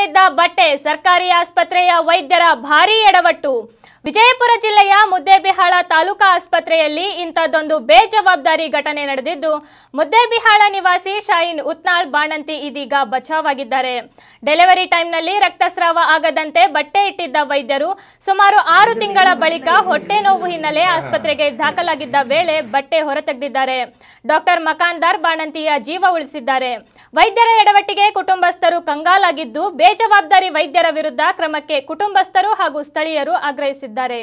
ಇದ್ದ ಬಟ್ಟೆ ಸರ್ಕಾರಿ ಆಸ್ಪತ್ರೆಯ ವೈದ್ಯರ ಭಾರೀ ಎಡವಟ್ಟು ವಿಜಯಪುರ ಜಿಲ್ಲೆಯ ಮುದ್ದೇಬಿಹಾಳ ತಾಲೂಕಾ ಆಸ್ಪತ್ರೆಯಲ್ಲಿ ಇಂಥದ್ದೊಂದು ಬೇಜವಾಬ್ದಾರಿ ಘಟನೆ ನಡೆದಿದ್ದು ಮುದ್ದೇಬಿಹಾಳ ನಿವಾಸಿ ಶಾಹೀನ್ ಉತ್ನಾಳ್ ಬಾಣಂತಿ ಇದೀಗ ಬಚಾವಾಗಿದ್ದಾರೆ ಡೆಲಿವರಿ ಟೈಮ್ನಲ್ಲಿ ರಕ್ತಸ್ರಾವ ಆಗದಂತೆ ಬಟ್ಟೆ ಇಟ್ಟಿದ್ದ ವೈದ್ಯರು ಸುಮಾರು ಆರು ತಿಂಗಳ ಬಳಿಕ ಹೊಟ್ಟೆ ನೋವು ಹಿನ್ನೆಲೆ ಆಸ್ಪತ್ರೆಗೆ ದಾಖಲಾಗಿದ್ದ ವೇಳೆ ಬಟ್ಟೆ ಹೊರತೆಗೆದಿದ್ದಾರೆ ಡಾಕ್ಟರ್ ಮಕಾನ್ದಾರ್ ಬಾಣಂತಿಯ ಜೀವ ಉಳಿಸಿದ್ದಾರೆ ವೈದ್ಯರ ಎಡವಟ್ಟಿಗೆ ಕುಟುಂಬಸ್ಥರು ಕಂಗಾಲಾಗಿದ್ದು ಬೇಜವಾಬ್ದಾರಿ ವೈದ್ಯರ ವಿರುದ್ಧ ಕ್ರಮಕ್ಕೆ ಕುಟುಂಬಸ್ಥರು ಹಾಗೂ ಸ್ಥಳೀಯರು ಆಗ್ರಹಿಸಿದ್ದಾರೆ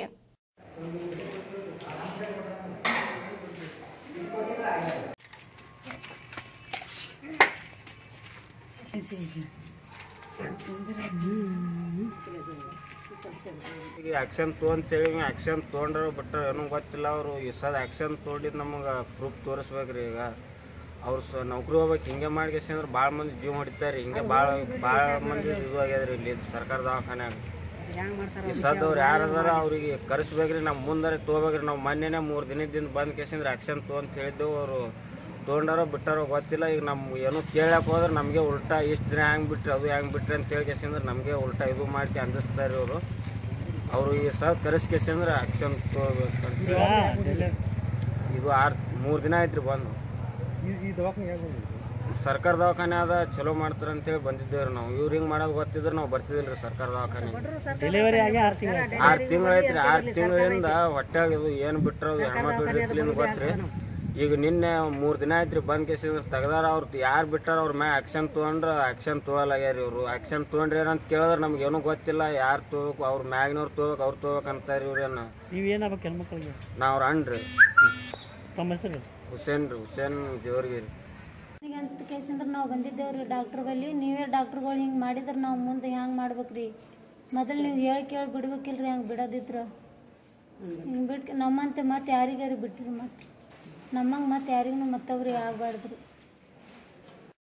ಈಗ ಆ್ಯಕ್ಷನ್ ತೊಗೊಂತೇಳಿ ಆ್ಯಕ್ಷನ್ ತೊಗೊಂಡ್ರೆ ಬಿಟ್ರೆ ಏನೂ ಗೊತ್ತಿಲ್ಲ ಅವರು ಈ ಸದ ಆ್ಯಕ್ಷನ್ ತೊಗೊಂಡಿದ್ದು ನಮಗೆ ಪ್ರೂಫ್ ತೋರಿಸ್ಬೇಕ್ರಿ ಈಗ ಅವ್ರು ಸ ನೌಕರಿ ಹೋಗ್ಬೇಕು ಹಿಂಗೆ ಮಾಡ್ಕೇಸಿ ಅಂದ್ರೆ ಭಾಳ ಮಂದಿ ಜೀವ ಹೊಡಿತಾರೆ ಹಿಂಗೆ ಭಾಳ ಭಾಳ ಮಂದಿ ಇದು ಆಗ್ಯದ್ರಿ ಇಲ್ಲಿ ಸರ್ಕಾರ ದವಾಖಾನ್ಯಾಗ ಈ ಸದವ್ರು ಯಾರು ಅದಾರ ಅವ್ರಿಗೆ ಕರೆಸ್ಬೇಕ್ರಿ ನಮ್ಮ ಮುಂದಾರೆ ತೊಗೋಬೇಕ್ರಿ ನಾವು ಮೊನ್ನೆನೇ ಮೂರು ದಿನದಿಂದ ಬಂದ್ ಕೇಸಿಂದ್ರೆ ಆ್ಯಕ್ಷನ್ ತೊಗೊಂತ ಹೇಳಿದ್ದೆವು ಅವರು ತೊಗೊಂಡಾರೋ ಬಿಟ್ಟಾರೋ ಗೊತ್ತಿಲ್ಲ ಈಗ ನಮ್ಮ ಏನೋ ಕೇಳಕ್ಕೆ ಹೋದ್ರೆ ನಮಗೆ ಉಲ್ಟಾ ಇಷ್ಟು ದಿನ ಹೆಂಗೆ ಬಿಟ್ರಿ ಅದು ಹೆಂಗೆ ಬಿಟ್ರಿ ಅಂತ ಹೇಳಿ ಕೇಸಿಂದ್ರೆ ನಮಗೆ ಉಲ್ಟಾ ಇದು ಮಾಡಿ ಅಂದಿಸ್ತಾರೆ ಇವರು ಅವರು ಈ ಸದ್ ಕರೆಸ್ಕೇಸಂದ್ರೆ ಆ್ಯಕ್ಷನ್ ತೊಗೋಬೇಕಂತ ಇದು ಆರು ಮೂರು ದಿನ ಆಯ್ತು ಬಂದು ಸರ್ಕಾರ ದವಾಖಾನೆ ಅದ ಚಲೋ ಮಾಡ್ತಾರೆ ಅಂತೇಳಿ ಬಂದಿದ್ದೇವ್ರಿ ನಾವು ಇವ್ರು ಹಿಂಗೆ ಮಾಡೋದು ಗೊತ್ತಿದ್ರೆ ನಾವು ಬರ್ತಿದಿಲ್ಲ ರೀ ಸರ್ಕಾರ ದವಾಖಾನೆ ಡೆಲಿವರಿ ಆಗಿ ಆರು ತಿಂಗಳು ಆರು ತಿಂಗಳು ಐತ್ರಿ ಆರು ತಿಂಗಳಿಂದ ಹೊಟ್ಯಾಗ ಇದು ಏನು ಬಿಟ್ರದು ಹೆಣ್ಮಕ್ಳು ರೀತಿಲಿಂದ ಗೊತ್ತ್ರಿ ಈಗ ನಿನ್ನೆ ಮೂರು ದಿನ ಆಯ್ತು ರೀ ಬಂದ್ ಕೇಸಿ ತೆಗ್ದಾರ ಅವ್ರು ಯಾರು ಬಿಟ್ಟಾರ ಅವ್ರ ಮ್ಯಾಗ ಆ್ಯಕ್ಷನ್ ತೊಗೊಂಡ್ರೆ ಆ್ಯಕ್ಷನ್ ತೊಗೊಲಾಗ್ಯಾರ ಇವರು ಆ್ಯಕ್ಷನ್ ತೊಗೊಂಡ್ರಿ ಏನಂತ ಕೇಳಿದ್ರೆ ನಮ್ಗೆ ಏನೂ ಗೊತ್ತಿಲ್ಲ ಯಾರು ತೊಗೋಬೇಕು ಅವ್ರ ಮ್ಯಾಗಿನವ್ರು ತೊಗೋಬೇಕು ಅವ್ರು ತೊಗೋಬೇಕು ಅಂತಾರೆ ಇವ್ರೇನು ನೀವು ಏನಾಗಬೇಕು ಹೆಣ್ಮಕ್ಳಿಗೆ ನಾವು ಅವ್ರ ಅಣ್ರಿ ತಮ್ಮ ಹೆಸರು ಹುಸೇನ್ ರೀ ಹುಸೇನ್ ಜೋರ್ಗಿರಿ ಈಗ ಅಂತ ಕೇಸಂದ್ರೆ ನಾವು ಬಂದಿದ್ದೇವೆ ರೀ ಡಾಕ್ಟ್ರ್ ಬಲ್ಲಿ ನೀವೇ ಡಾಕ್ಟ್ರುಗಳು ಹಿಂಗೆ ಮಾಡಿದ್ರೆ ನಾವು ಮುಂದೆ ಹೆಂಗೆ ಮಾಡ್ಬೇಕು ರೀ ಮೊದಲು ನೀವು ಹೇಳಿ ಕೇಳಿ ಬಿಡ್ಬೇಕಿಲ್ರಿ ಹಂಗೆ ಬಿಡೋದಿದ್ರು ಹಿಂಗೆ ಬಿಟ್ಟು ನಮ್ಮಂತೆ ಮತ್ತೆ ಯಾರಿಗಾರಿ ಬಿಟ್ಟಿರಿ ಮತ್ತೆ ನಮ್ಮಂಗೆ ಮತ್ತೆ ಯಾರಿಗೂ ಮತ್ತವ್ರಿಗೆ ಆಗ್ಬಾರ್ದು ರೀ